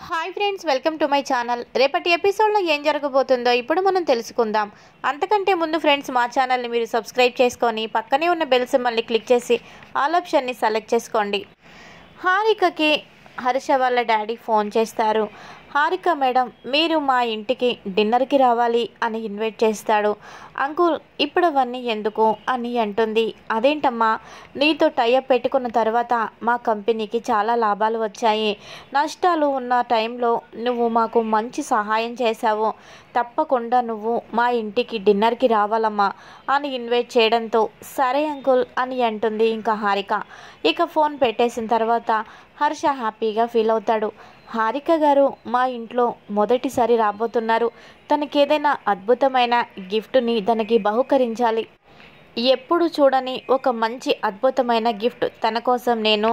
hi friends welcome to my channel రేపటి ఎపిసోడ్లో ఏం జరగబోతుందో ఇప్పుడు మనం తెలుసుకుందాం అంతకంటే ముందు ఫ్రెండ్స్ మా ఛానల్ని మీరు సబ్స్క్రైబ్ చేసుకొని పక్కనే ఉన్న బెల్ సింబల్ని క్లిక్ చేసి ఆల్ ఆప్షన్ని సెలెక్ట్ చేసుకోండి హారికకి హర్ష వాళ్ళ డాడీ ఫోన్ చేస్తారు హారిక మేడం మీరు మా ఇంటికి డిన్నర్కి రావాలి అని ఇన్వైట్ చేస్తాడు అంకుల్ ఇప్పుడు అవన్నీ ఎందుకు అని అంటుంది అదేంటమ్మా నీతో టైఅప్ పెట్టుకున్న తర్వాత మా కంపెనీకి చాలా లాభాలు వచ్చాయి నష్టాలు ఉన్న టైంలో నువ్వు మాకు మంచి సహాయం చేశావు తప్పకుండా నువ్వు మా ఇంటికి డిన్నర్కి రావాలమ్మా అని ఇన్వైట్ చేయడంతో సరే అంకుల్ అని అంటుంది ఇంకా హారిక ఇక ఫోన్ పెట్టేసిన తర్వాత హర్ష హ్యాపీగా ఫీల్ అవుతాడు హారిక గారు మా ఇంట్లో మొదటిసారి రాబోతున్నారు తనకి ఏదైనా అద్భుతమైన గిఫ్ట్ని తనకి బహుకరించాలి ఎప్పుడు చూడని ఒక మంచి అద్భుతమైన గిఫ్ట్ తన కోసం నేను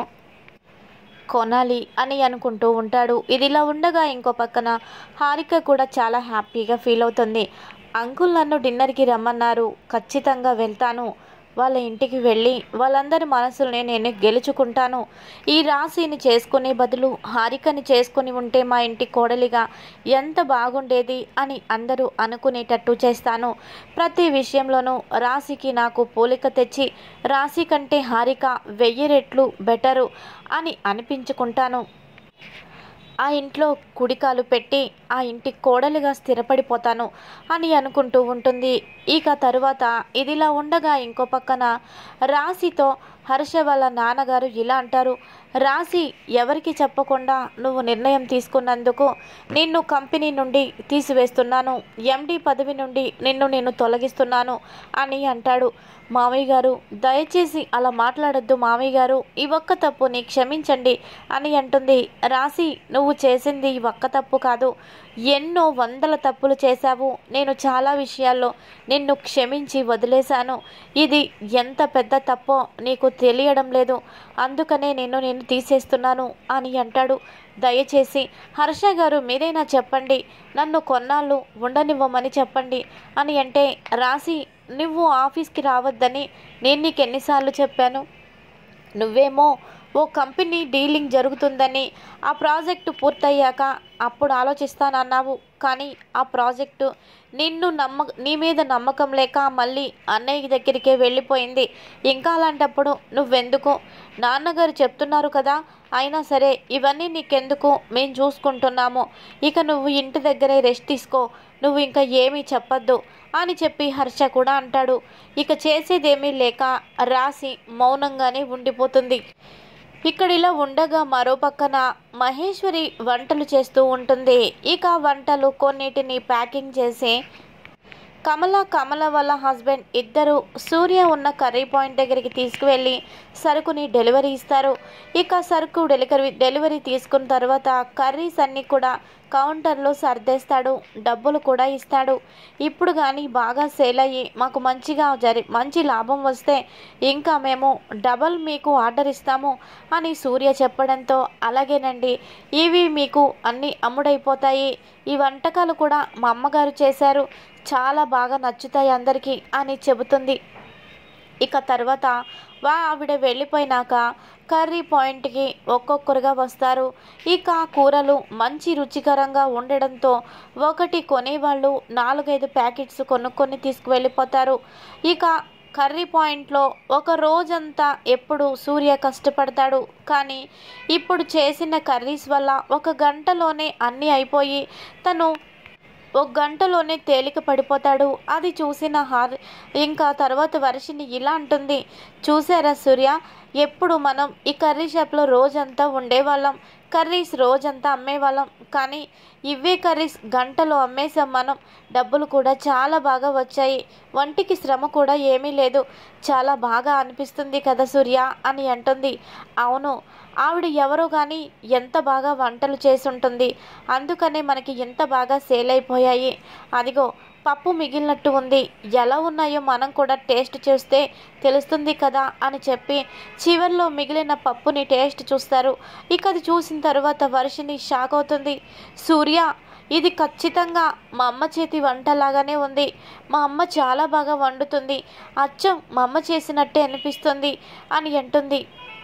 కొనాలి అని అనుకుంటూ ఉంటాడు ఇదిలా ఉండగా ఇంకో పక్కన హారిక కూడా చాలా హ్యాపీగా ఫీల్ అవుతుంది అంకుల్ నన్ను డిన్నర్కి రమ్మన్నారు ఖచ్చితంగా వెళ్తాను వాళ్ళ ఇంటికి వెళ్ళి వాళ్ళందరి మనసుల్ని నేను గెలుచుకుంటాను ఈ రాశిని చేసుకునే బదులు హారికని చేసుకుని ఉంటే మా ఇంటి కోడలిగా ఎంత బాగుండేది అని అందరూ అనుకునేటట్టు చేస్తాను ప్రతి విషయంలోనూ రాశికి నాకు పోలిక తెచ్చి రాశి కంటే హారిక వెయ్యి రెట్లు బెటరు అని అనిపించుకుంటాను ఆ ఇంట్లో కుడికాలు పెట్టి ఆ ఇంటి కోడలిగా స్థిరపడిపోతాను అని అనుకుంటూ ఉంటుంది ఇక తరువాత ఇదిలా ఉండగా ఇంకో పక్కన రాశితో హర్ష వాళ్ళ నాన్నగారు ఇలా అంటారు రాశి ఎవరికి చెప్పకుండా నువ్వు నిర్ణయం తీసుకున్నందుకు నిన్ను కంపెనీ నుండి తీసివేస్తున్నాను ఎండి పదవి నుండి నిన్ను నేను తొలగిస్తున్నాను అని అంటాడు మామయ్య గారు దయచేసి అలా మాట్లాడొద్దు మామయ్య గారు ఈ ఒక్క తప్పుని క్షమించండి అని అంటుంది రాశి నువ్వు చేసింది ఈ ఒక్క తప్పు కాదు ఎన్నో వందల తప్పులు చేశావు నేను చాలా విషయాల్లో నిన్ను క్షమించి వదిలేశాను ఇది ఎంత పెద్ద తప్పో నీకు తెలియడం లేదు అందుకనే నేను నేను తీసేస్తున్నాను అని అంటాడు దయచేసి హర్ష గారు మీరైనా చెప్పండి నన్ను కొన్నాళ్ళు ఉండనివ్వమని చెప్పండి అని అంటే రాసి నువ్వు ఆఫీస్కి రావద్దని నేను నీకు ఎన్నిసార్లు చెప్పాను నువ్వేమో ఓ కంపెనీ డీలింగ్ జరుగుతుందని ఆ ప్రాజెక్టు పూర్తయ్యాక అప్పుడు ఆలోచిస్తానన్నావు కానీ ఆ ప్రాజెక్టు నిన్ను నమ్మ నీ మీద నమ్మకం లేక మళ్ళీ అన్నయ్య దగ్గరికే వెళ్ళిపోయింది ఇంకా అలాంటప్పుడు నువ్వెందుకు నాన్నగారు చెప్తున్నారు కదా అయినా సరే ఇవన్నీ నీకెందుకు మేము చూసుకుంటున్నాము ఇక నువ్వు ఇంటి దగ్గరే రెస్ట్ తీసుకో నువ్వు ఇంకా ఏమీ చెప్పొద్దు అని చెప్పి హర్ష కూడా అంటాడు ఇక చేసేదేమీ లేక రాసి మౌనంగానే ఉండిపోతుంది ఇక్కడ ఇలా ఉండగా మరో పక్కన మహేశ్వరి వంటలు చేస్తూ ఉంటుంది ఇక వంటలు కొన్నిటిని ప్యాకింగ్ చేసి కమల కమల వాళ్ళ హస్బెండ్ ఇద్దరు సూర్య ఉన్న కర్రీ పాయింట్ దగ్గరికి తీసుకువెళ్ళి సరుకుని డెలివరీ ఇస్తారు ఇక సరుకు డెలివరీ డెలివరీ తీసుకున్న తర్వాత కర్రీస్ అన్నీ కూడా కౌంటర్లో సర్దేస్తాడు డబ్బులు కూడా ఇస్తాడు ఇప్పుడు కానీ బాగా సేల్ అయ్యి మాకు మంచిగా జరి మంచి లాభం వస్తే ఇంకా మేము డబల్ మీకు ఆర్డర్ ఇస్తాము అని సూర్య చెప్పడంతో అలాగేనండి ఇవి మీకు అన్నీ అమ్ముడైపోతాయి ఈ వంటకాలు కూడా మా అమ్మగారు చేశారు చాలా బాగా నచ్చుతాయి అందరికీ అని చెబుతుంది ఇక తర్వాత వా ఆవిడ వెళ్ళిపోయినాక కర్రీ పాయింట్కి ఒక్కొక్కరుగా వస్తారు ఇక కూరలు మంచి రుచికరంగా ఉండడంతో ఒకటి కొనేవాళ్ళు నాలుగైదు ప్యాకెట్స్ కొనుక్కొని తీసుకువెళ్ళిపోతారు ఇక కర్రీ పాయింట్లో ఒక రోజంతా ఎప్పుడు సూర్య కష్టపడతాడు కానీ ఇప్పుడు చేసిన కర్రీస్ వల్ల ఒక గంటలోనే అన్నీ అయిపోయి తను ఒక గంటలోనే తేలిక పడిపోతాడు అది చూసిన హార్ ఇంకా తర్వాత వర్షిని ఇలా అంటుంది చూసారా సూర్య ఎప్పుడు మనం ఈ కర్రీ షాప్లో రోజంతా ఉండేవాళ్ళం కర్రీస్ రోజంతా అమ్మేవాళ్ళం కానీ ఇవే కర్రీస్ గంటలో అమ్మేసాం మనం డబ్బులు కూడా చాలా బాగా వచ్చాయి వంటికి శ్రమ కూడా ఏమీ లేదు చాలా బాగా అనిపిస్తుంది కదా సూర్య అని అంటుంది అవును ఆవిడ ఎవరో కానీ ఎంత బాగా వంటలు చేసి ఉంటుంది అందుకనే మనకి ఎంత బాగా సేల్ అయిపోయాయి అదిగో పప్పు మిగిలినట్టు ఉంది ఎలా ఉన్నాయో మనం కూడా టేస్ట్ చూస్తే తెలుస్తుంది కదా అని చెప్పి చివరిలో మిగిలిన పప్పుని టేస్ట్ చూస్తారు ఇక అది చూసిన తర్వాత వర్షిని షాక్ అవుతుంది సూర్య ఇది ఖచ్చితంగా మా అమ్మ చేతి వంటలాగానే ఉంది మా అమ్మ చాలా బాగా వండుతుంది అచ్చం మా అమ్మ చేసినట్టే అనిపిస్తుంది అని అంటుంది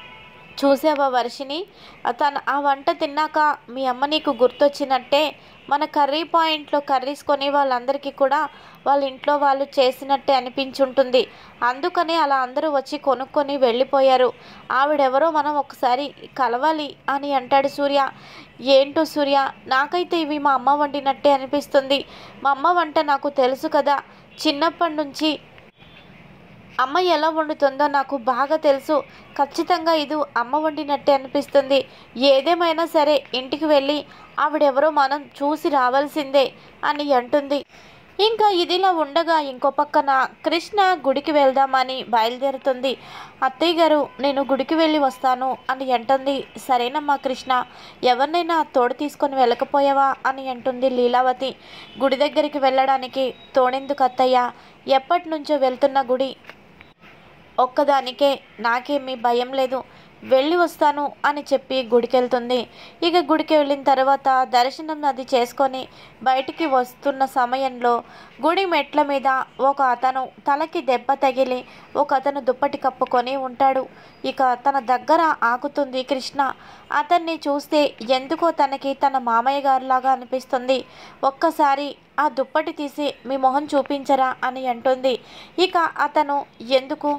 చూసావా వర్షిని తను ఆ వంట తిన్నాక మీ అమ్మ నీకు గుర్తొచ్చినట్టే మన కర్రీ పాయింట్లో కర్రీస్ కొని వాళ్ళందరికీ కూడా వాళ్ళ ఇంట్లో వాళ్ళు చేసినట్టే అనిపించుంటుంది అందుకని అలా అందరూ వచ్చి కొనుక్కొని వెళ్ళిపోయారు ఆవిడెవరో మనం ఒకసారి కలవాలి అని అంటాడు సూర్య ఏంటో సూర్య నాకైతే ఇవి మా అమ్మ వండినట్టే అనిపిస్తుంది మా అమ్మ వంట నాకు తెలుసు కదా చిన్నప్పటి నుంచి అమ్మ ఎలా వండుతుందో నాకు బాగా తెలుసు ఖచ్చితంగా ఇది అమ్మ వండినట్టే అనిపిస్తుంది ఏదేమైనా సరే ఇంటికి వెళ్ళి ఆవిడెవరో మనం చూసి రావాల్సిందే అని అంటుంది ఇంకా ఇదిలా ఉండగా ఇంకో పక్కన కృష్ణ గుడికి వెళ్దామని బయలుదేరుతుంది అత్తయ్య గారు నేను గుడికి వెళ్ళి వస్తాను అని అంటుంది సరేనమ్మా కృష్ణ ఎవరినైనా తోడు తీసుకొని వెళ్ళకపోయావా అని అంటుంది లీలావతి గుడి దగ్గరికి వెళ్ళడానికి తోడెందుకు అత్తయ్య ఎప్పటి నుంచో వెళ్తున్న గుడి ఒక్కదానికే నాకేమీ భయం లేదు వెళ్ళి వస్తాను అని చెప్పి గుడికి వెళ్తుంది ఇక గుడికి వెళ్ళిన తర్వాత దర్శనం అది చేసుకొని బయటికి వస్తున్న సమయంలో గుడి మెట్ల మీద ఒక అతను తలకి దెబ్బ తగిలి ఒక అతను దుప్పటి కప్పుకొని ఉంటాడు ఇక తన దగ్గర ఆకుతుంది కృష్ణ అతన్ని చూస్తే ఎందుకో తనకి తన మామయ్య గారిలాగా అనిపిస్తుంది ఒక్కసారి ఆ దుప్పటి తీసి మీ మొహం చూపించరా అని అంటుంది ఇక అతను ఎందుకు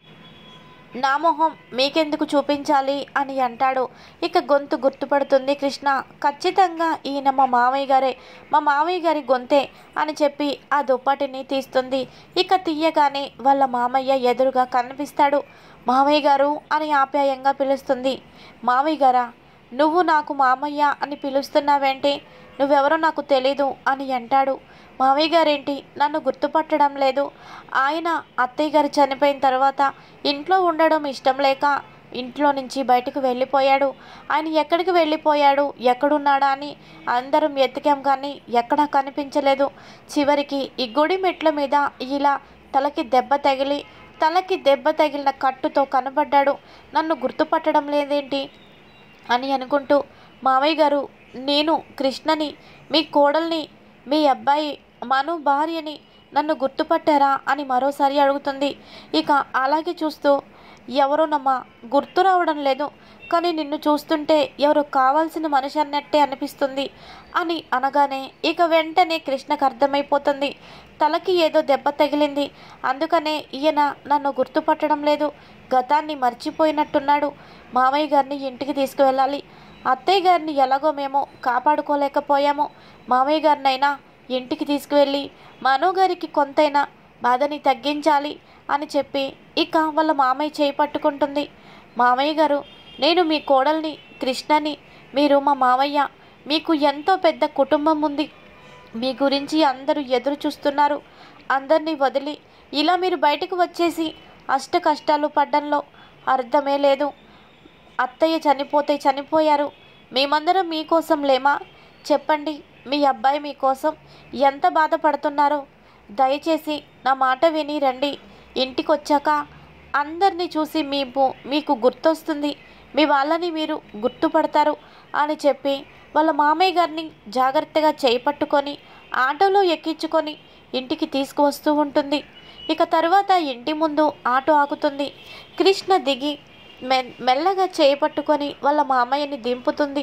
నా మొహం మీకెందుకు చూపించాలి అని అంటాడు ఇక గొంతు గుర్తుపడుతుంది కృష్ణ ఖచ్చితంగా ఈయన మా మామయ్య గారే మా మామయ్య గారి గొంతే అని చెప్పి ఆ దుప్పటిని తీస్తుంది ఇక తీయగానే వాళ్ళ మామయ్య ఎదురుగా కనిపిస్తాడు మామయ్య గారు అని ఆప్యాయంగా పిలుస్తుంది మామయ్య గారా నువ్వు నాకు మామయ్య అని పిలుస్తున్నావేంటి నువ్వెవరో నాకు తెలీదు అని అంటాడు మామయ్య గారేంటి నన్ను గుర్తుపట్టడం లేదు ఆయన అత్తయ్య గారు చనిపోయిన తర్వాత ఇంట్లో ఉండడం ఇష్టం లేక ఇంట్లో నుంచి బయటకు వెళ్ళిపోయాడు ఆయన ఎక్కడికి వెళ్ళిపోయాడు ఎక్కడున్నాడా అని అందరం ఎతికాం కానీ ఎక్కడా కనిపించలేదు చివరికి ఈ గుడి మెట్ల మీద ఇలా తలకి దెబ్బ తగిలి తలకి దెబ్బ తగిలిన కట్టుతో కనబడ్డాడు నన్ను గుర్తుపట్టడం లేదేంటి అని అనుకుంటూ మామయ్య గారు నేను కృష్ణని మీ కోడల్ని మీ అబ్బాయి మను భార్యని నన్ను గుర్తుపట్టారా అని మరోసారి అడుగుతుంది ఇక అలాగే చూస్తూ ఎవరోనమ్మా గుర్తు రావడం లేదు కానీ నిన్ను చూస్తుంటే ఎవరో కావాల్సిన మనిషి అన్నట్టే అనిపిస్తుంది అని అనగానే ఇక వెంటనే కృష్ణకు అర్థమైపోతుంది తలకి ఏదో దెబ్బ తగిలింది అందుకనే ఈయన నన్ను గుర్తుపట్టడం లేదు గతాన్ని మర్చిపోయినట్టున్నాడు మామయ్య గారిని ఇంటికి తీసుకువెళ్ళాలి అత్తయ్య గారిని ఎలాగో మేము కాపాడుకోలేకపోయాము మామయ్య గారినైనా ఇంటికి తీసుకువెళ్ళి మనో గారికి కొంతైనా బాధని తగ్గించాలి అని చెప్పి ఇక వాళ్ళ మామయ్య చేయి పట్టుకుంటుంది మామయ్య గారు నేను మీ కోడల్ని కృష్ణని మీరు మా మామయ్య మీకు ఎంతో పెద్ద కుటుంబం ఉంది మీ గురించి అందరూ ఎదురు చూస్తున్నారు అందరినీ వదిలి ఇలా మీరు బయటకు వచ్చేసి అష్ట కష్టాలు పడ్డంలో అర్థమే లేదు అత్తయ్య చనిపోతే చనిపోయారు మేమందరం మీకోసం లేమా చెప్పండి మీ అబ్బాయి మీకోసం ఎంత బాధపడుతున్నారో దయచేసి నా మాట విని రండి ఇంటికి వచ్చాక అందరినీ చూసి మీకు మీకు గుర్తొస్తుంది మీ వాళ్ళని మీరు గుర్తుపడతారు అని చెప్పి వాళ్ళ మామయ్య గారిని జాగ్రత్తగా చేపట్టుకొని ఆటోలో ఎక్కించుకొని ఇంటికి తీసుకువస్తూ ఉంటుంది ఇక తరువాత ఇంటి ముందు ఆటో ఆగుతుంది కృష్ణ దిగి మె మెల్లగా చేపట్టుకొని వాళ్ళ మామయ్యని దింపుతుంది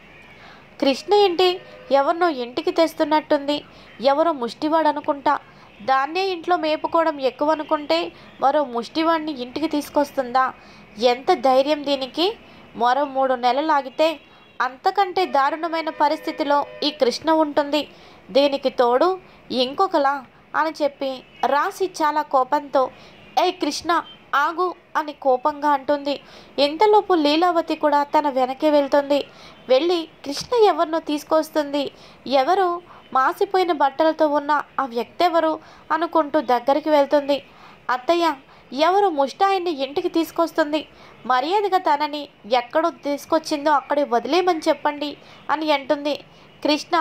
కృష్ణ ఏంటి ఎవరినో ఇంటికి తెస్తున్నట్టుంది ఎవరో ముష్టివాడు అనుకుంటా దాన్నే ఇంట్లో మేపుకోవడం ఎక్కువ అనుకుంటే మరో ముష్టివాడిని ఇంటికి తీసుకొస్తుందా ఎంత ధైర్యం దీనికి మరో మూడు నెలలు ఆగితే అంతకంటే దారుణమైన పరిస్థితిలో ఈ కృష్ణ ఉంటుంది దీనికి తోడు ఇంకొకలా అని చెప్పి రాసి చాలా కోపంతో ఏ కృష్ణ ఆగు అని కోపంగా అంటుంది ఇంతలోపు లీలావతి కూడా తన వెనకే వెళ్తుంది వెళ్ళి కృష్ణ ఎవరినో తీసుకొస్తుంది ఎవరు మాసిపోయిన బట్టలతో ఉన్న ఆ వ్యక్తి ఎవరు అనుకుంటూ దగ్గరికి వెళ్తుంది అత్తయ్య ఎవరు ముష్టాయిని ఇంటికి తీసుకొస్తుంది మర్యాదగా తనని ఎక్కడో తీసుకొచ్చిందో అక్కడే వదిలేయమని చెప్పండి అని అంటుంది కృష్ణ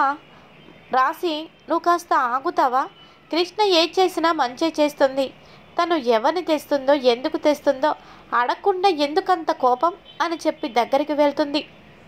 రాసి నువ్వు కాస్త ఆగుతావా కృష్ణ ఏ చేసినా మంచి చేస్తుంది తను ఎవరిని తెస్తుందో ఎందుకు తెస్తుందో అడగకుండా ఎందుకంత కోపం అని చెప్పి దగ్గరికి వెళ్తుంది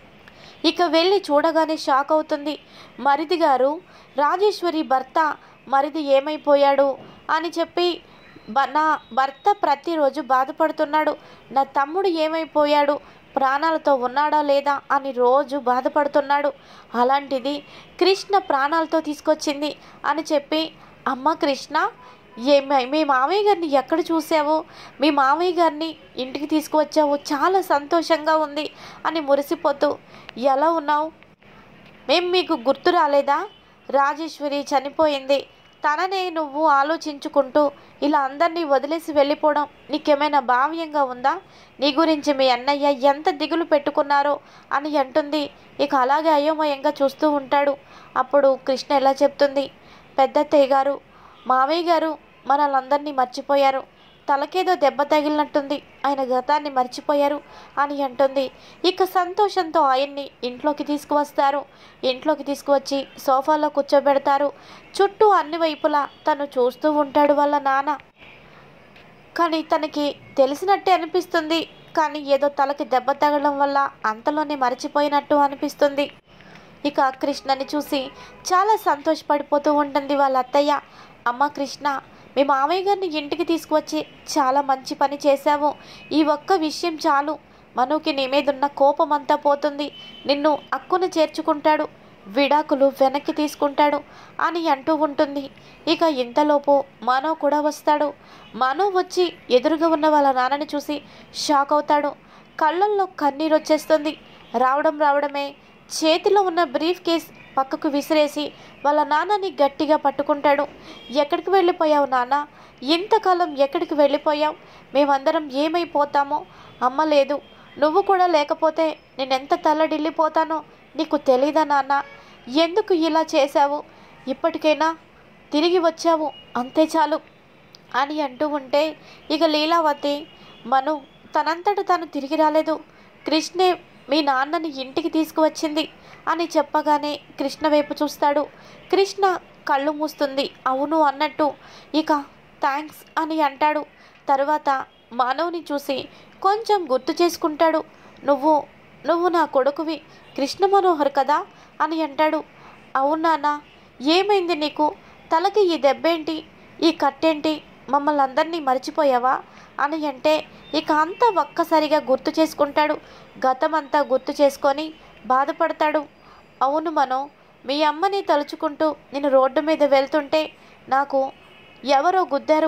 ఇక వెళ్ళి చూడగానే షాక్ అవుతుంది మరిది గారు రాజేశ్వరి భర్త మరిది ఏమైపోయాడు అని చెప్పి బ- నా భర్త ప్రతిరోజు బాధపడుతున్నాడు నా తమ్ముడు ఏమైపోయాడు ప్రాణాలతో ఉన్నాడా లేదా అని రోజు బాధపడుతున్నాడు అలాంటిది కృష్ణ ప్రాణాలతో తీసుకొచ్చింది అని చెప్పి అమ్మ కృష్ణ ఏ మీ మామయ్య గారిని ఎక్కడ చూసావు మీ మామయ్య గారిని ఇంటికి తీసుకువచ్చావు చాలా సంతోషంగా ఉంది అని మురిసిపోతూ ఎలా ఉన్నావు మేం మీకు గుర్తు రాలేదా రాజేశ్వరి చనిపోయింది తననే నువ్వు ఆలోచించుకుంటూ ఇలా అందరినీ వదిలేసి వెళ్ళిపోవడం నీకేమైనా భావ్యంగా ఉందా నీ గురించి మీ అన్నయ్య ఎంత దిగులు పెట్టుకున్నారో అని అంటుంది ఇక అలాగే అయోమయంగా చూస్తూ ఉంటాడు అప్పుడు కృష్ణ ఎలా చెప్తుంది పెద్దత్తయ్య గారు మావయ్య గారు మనల్ని మర్చిపోయారు తలకేదో దెబ్బ తగిలినట్టుంది ఆయన గతాన్ని మర్చిపోయారు అని అంటుంది ఇక సంతోషంతో ఆయన్ని ఇంట్లోకి తీసుకువస్తారు ఇంట్లోకి తీసుకువచ్చి సోఫాలో కూర్చోబెడతారు చుట్టూ అన్ని వైపులా తను చూస్తూ ఉంటాడు వాళ్ళ నాన్న కానీ తనకి తెలిసినట్టే అనిపిస్తుంది కానీ ఏదో తలకి దెబ్బ తగలడం వల్ల అంతలోనే మర్చిపోయినట్టు అనిపిస్తుంది ఇక కృష్ణని చూసి చాలా సంతోషపడిపోతూ ఉంటుంది వాళ్ళ అత్తయ్య అమ్మ కృష్ణ మీ మామయ్య గారిని ఇంటికి తీసుకువచ్చి చాలా మంచి పని చేశావు ఈ ఒక్క విషయం చాలు మనుకి నీ మీద ఉన్న కోపం అంతా పోతుంది నిన్ను అక్కున చేర్చుకుంటాడు విడాకులు వెనక్కి తీసుకుంటాడు అని అంటూ ఉంటుంది ఇక ఇంతలోపు మనో కూడా వస్తాడు మనో వచ్చి ఎదురుగా ఉన్న వాళ్ళ నాన్నని చూసి షాక్ అవుతాడు కళ్ళల్లో కన్నీరు వచ్చేస్తుంది రావడం రావడమే చేతిలో ఉన్న బ్రీఫ్ కేస్ పక్కకు విసిరేసి వాళ్ళ నాన్నని గట్టిగా పట్టుకుంటాడు ఎక్కడికి వెళ్ళిపోయావు నాన్న ఇంతకాలం ఎక్కడికి వెళ్ళిపోయావు మేమందరం ఏమైపోతామో అమ్మ లేదు నువ్వు కూడా లేకపోతే నేనెంత తల్లడిల్లిపోతానో నీకు తెలీదా నాన్న ఎందుకు ఇలా చేశావు ఇప్పటికైనా తిరిగి వచ్చావు అంతే చాలు అని అంటూ ఉంటే ఇక లీలావతి మను తనంతట తాను తిరిగి రాలేదు కృష్ణే మీ నాన్నని ఇంటికి తీసుకువచ్చింది అని చెప్పగానే కృష్ణ వైపు చూస్తాడు కృష్ణ కళ్ళు మూస్తుంది అవును అన్నట్టు ఇక థ్యాంక్స్ అని అంటాడు తర్వాత మానవుని చూసి కొంచెం గుర్తు చేసుకుంటాడు నువ్వు నువ్వు నా కొడుకువి కృష్ణ మనోహర్ కదా అని అంటాడు అవునానా ఏమైంది నీకు తలకి ఈ దెబ్బేంటి ఈ కట్టేంటి మమ్మల్ని అందరినీ మర్చిపోయావా అని అంటే ఇక అంతా ఒక్కసారిగా గుర్తు చేసుకుంటాడు గతమంతా గుర్తు చేసుకొని బాధపడతాడు అవును మనో మీ అమ్మని తలుచుకుంటూ నేను రోడ్డు మీద వెళ్తుంటే నాకు ఎవరో గుద్దారు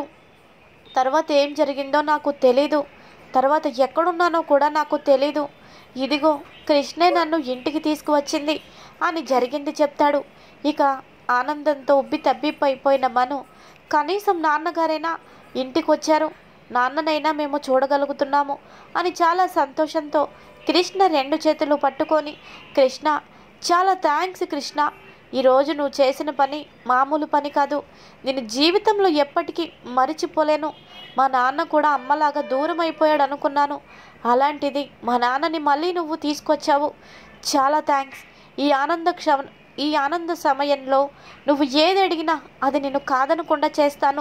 తర్వాత ఏం జరిగిందో నాకు తెలీదు తర్వాత ఎక్కడున్నానో కూడా నాకు తెలీదు ఇదిగో కృష్ణే నన్ను ఇంటికి తీసుకువచ్చింది అని జరిగింది చెప్తాడు ఇక ఆనందంతో ఉబ్బి తబ్బిపోయిపోయిన మను కనీసం నాన్నగారైనా ఇంటికి వచ్చారు నాన్ననైనా మేము చూడగలుగుతున్నాము అని చాలా సంతోషంతో కృష్ణ రెండు చేతులు పట్టుకొని కృష్ణ చాలా థ్యాంక్స్ కృష్ణ ఈరోజు నువ్వు చేసిన పని మామూలు పని కాదు నేను జీవితంలో ఎప్పటికీ మరిచిపోలేను మా నాన్న కూడా అమ్మలాగా దూరం అయిపోయాడు అనుకున్నాను అలాంటిది మా నాన్నని మళ్ళీ నువ్వు తీసుకొచ్చావు చాలా థ్యాంక్స్ ఈ ఆనంద క్షమ ఈ ఆనంద సమయంలో నువ్వు ఏది అడిగినా అది నేను కాదనకుండా చేస్తాను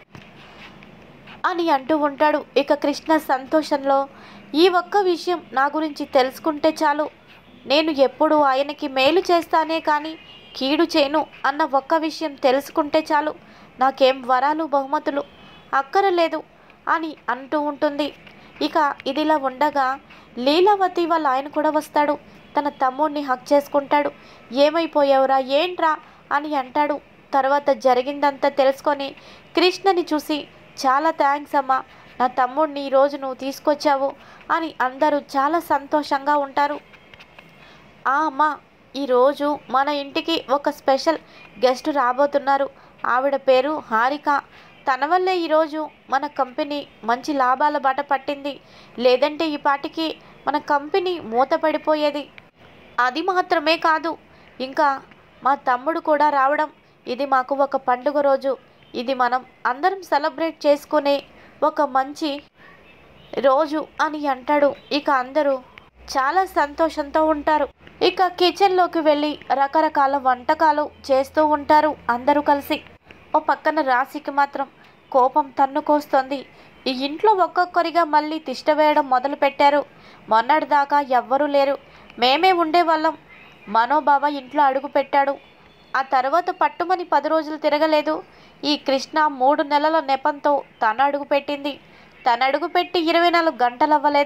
అని అంటూ ఉంటాడు ఇక కృష్ణ సంతోషంలో ఈ ఒక్క విషయం నా గురించి తెలుసుకుంటే చాలు నేను ఎప్పుడు ఆయనకి మేలు చేస్తానే కానీ కీడు చేయను అన్న ఒక్క విషయం తెలుసుకుంటే చాలు నాకేం వరాలు బహుమతులు అక్కరలేదు అని అంటూ ఉంటుంది ఇక ఇదిలా ఉండగా లీలావతి వాళ్ళ ఆయన కూడా వస్తాడు తన తమ్ముడిని హక్ చేసుకుంటాడు ఏమైపోయావురా ఏంట్రా అని అంటాడు తర్వాత జరిగిందంతా తెలుసుకొని కృష్ణని చూసి చాలా థ్యాంక్స్ అమ్మా నా తమ్ముడిని ఈరోజు నువ్వు తీసుకొచ్చావు అని అందరూ చాలా సంతోషంగా ఉంటారు ఆ అమ్మా ఈరోజు మన ఇంటికి ఒక స్పెషల్ గెస్ట్ రాబోతున్నారు ఆవిడ పేరు హారిక తన వల్లే ఈరోజు మన కంపెనీ మంచి లాభాల బాట పట్టింది లేదంటే ఈ పాటికి మన కంపెనీ మూతపడిపోయేది అది మాత్రమే కాదు ఇంకా మా తమ్ముడు కూడా రావడం ఇది మాకు ఒక పండుగ రోజు ఇది మనం అందరం సెలబ్రేట్ చేసుకునే ఒక మంచి రోజు అని అంటాడు ఇక అందరూ చాలా సంతోషంతో ఉంటారు ఇక కిచెన్లోకి వెళ్ళి రకరకాల వంటకాలు చేస్తూ ఉంటారు అందరూ కలిసి ఓ పక్కన రాశికి మాత్రం కోపం తన్నుకొస్తుంది ఈ ఇంట్లో ఒక్కొక్కరిగా మళ్ళీ తిష్ట వేయడం మొదలు పెట్టారు మొన్నటిదాకా ఎవ్వరూ లేరు మేమే ఉండేవాళ్ళం మనోబావ ఇంట్లో అడుగు పెట్టాడు ఆ తర్వాత పట్టుమని పది రోజులు తిరగలేదు ఈ కృష్ణ మూడు నెలల నెపంతో తన అడుగు పెట్టింది తన అడుగు పెట్టి ఇరవై నాలుగు గంటలు అవ్వలేదు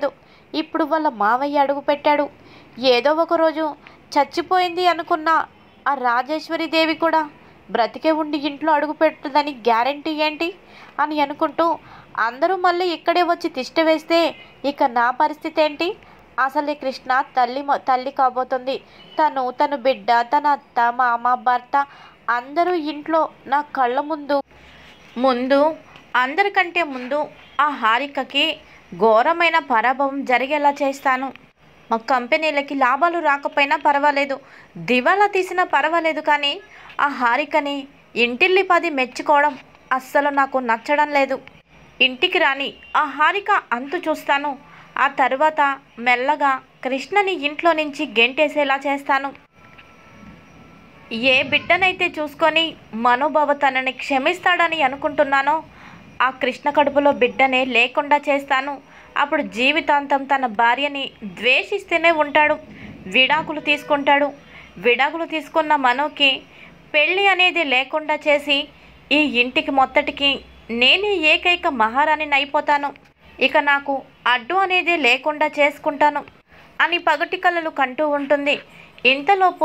ఇప్పుడు వాళ్ళ మావయ్య అడుగు పెట్టాడు ఏదో ఒక రోజు చచ్చిపోయింది అనుకున్న ఆ రాజేశ్వరి దేవి కూడా బ్రతికే ఉండి ఇంట్లో అడుగు పెడుతుందని గ్యారంటీ ఏంటి అని అనుకుంటూ అందరూ మళ్ళీ ఇక్కడే వచ్చి తిష్ట వేస్తే ఇక నా పరిస్థితి ఏంటి అసలు ఈ కృష్ణ తల్లి మొ- తల్లి కాబోతుంది తను తన బిడ్డ తన అత్త మామ భర్త అందరూ ఇంట్లో నా కళ్ళ ముందు ముందు అందరికంటే ముందు ఆ హారికకి ఘోరమైన పరాభవం జరిగేలా చేస్తాను మా కంపెనీలకి లాభాలు రాకపోయినా పర్వాలేదు దివాలా తీసినా పర్వాలేదు కానీ ఆ హారికని ఇంటిల్లి పది మెచ్చుకోవడం అస్సలు నాకు నచ్చడం లేదు ఇంటికి రాని ఆ హారిక అంతు చూస్తాను ఆ తర్వాత మెల్లగా కృష్ణని ఇంట్లో నుంచి గెంటేసేలా చేస్తాను ఏ బిడ్డనైతే చూసుకొని మనోభవ తనని క్షమిస్తాడని అనుకుంటున్నానో ఆ కృష్ణ కడుపులో బిడ్డనే లేకుండా చేస్తాను అప్పుడు జీవితాంతం తన భార్యని ద్వేషిస్తూనే ఉంటాడు విడాకులు తీసుకుంటాడు విడాకులు తీసుకున్న మనోకి పెళ్ళి అనేది లేకుండా చేసి ఈ ఇంటికి మొత్తటికి నేనే ఏకైక మహారాణిని అయిపోతాను ఇక నాకు అడ్డు అనేది లేకుండా చేసుకుంటాను అని పగటి కలలు కంటూ ఉంటుంది ఇంతలోపు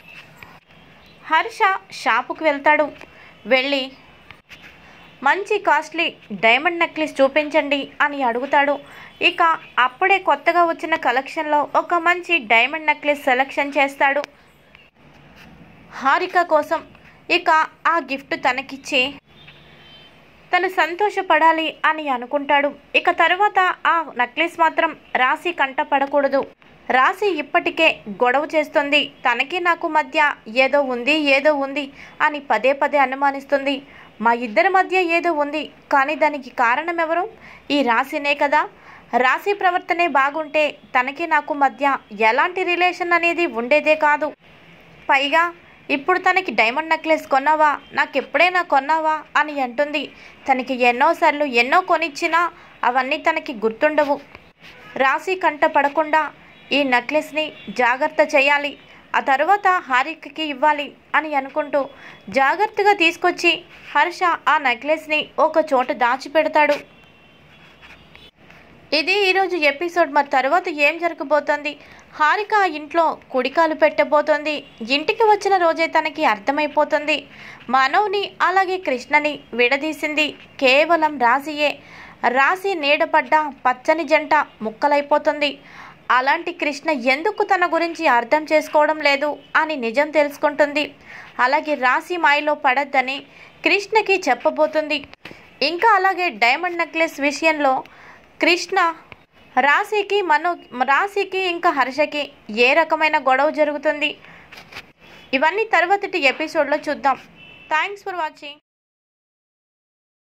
హర్ష షాపుకు వెళ్తాడు వెళ్ళి మంచి కాస్ట్లీ డైమండ్ నెక్లెస్ చూపించండి అని అడుగుతాడు ఇక అప్పుడే కొత్తగా వచ్చిన కలెక్షన్లో ఒక మంచి డైమండ్ నెక్లెస్ సెలెక్షన్ చేస్తాడు హారిక కోసం ఇక ఆ గిఫ్ట్ తనకిచ్చి తను సంతోషపడాలి అని అనుకుంటాడు ఇక తరువాత ఆ నెక్లెస్ మాత్రం రాశి కంట పడకూడదు రాశి ఇప్పటికే గొడవ చేస్తుంది తనకి నాకు మధ్య ఏదో ఉంది ఏదో ఉంది అని పదే పదే అనుమానిస్తుంది మా ఇద్దరి మధ్య ఏదో ఉంది కానీ దానికి కారణం ఎవరు ఈ రాశినే కదా రాశి ప్రవర్తనే బాగుంటే తనకి నాకు మధ్య ఎలాంటి రిలేషన్ అనేది ఉండేదే కాదు పైగా ఇప్పుడు తనకి డైమండ్ నెక్లెస్ కొన్నావా నాకు ఎప్పుడైనా కొన్నావా అని అంటుంది తనకి ఎన్నోసార్లు ఎన్నో కొనిచ్చినా అవన్నీ తనకి గుర్తుండవు రాశి కంట పడకుండా ఈ నెక్లెస్ని జాగ్రత్త చేయాలి ఆ తర్వాత హారికకి ఇవ్వాలి అని అనుకుంటూ జాగ్రత్తగా తీసుకొచ్చి హర్ష ఆ నెక్లెస్ని ఒక చోట దాచిపెడతాడు ఇది ఈరోజు ఎపిసోడ్ మరి తర్వాత ఏం జరగబోతోంది హారిక ఆ ఇంట్లో కుడికాలు పెట్టబోతోంది ఇంటికి వచ్చిన రోజే తనకి అర్థమైపోతుంది మనోని అలాగే కృష్ణని విడదీసింది కేవలం రాశియే రాశి నీడపడ్డ పచ్చని జంట ముక్కలైపోతుంది అలాంటి కృష్ణ ఎందుకు తన గురించి అర్థం చేసుకోవడం లేదు అని నిజం తెలుసుకుంటుంది అలాగే రాశి మాయలో పడద్దని కృష్ణకి చెప్పబోతుంది ఇంకా అలాగే డైమండ్ నెక్లెస్ విషయంలో కృష్ణ రాశికి మను రాశికి ఇంకా హర్షకి ఏ రకమైన గొడవ జరుగుతుంది ఇవన్నీ తర్వాతటి ఎపిసోడ్లో చూద్దాం థ్యాంక్స్ ఫర్ వాచింగ్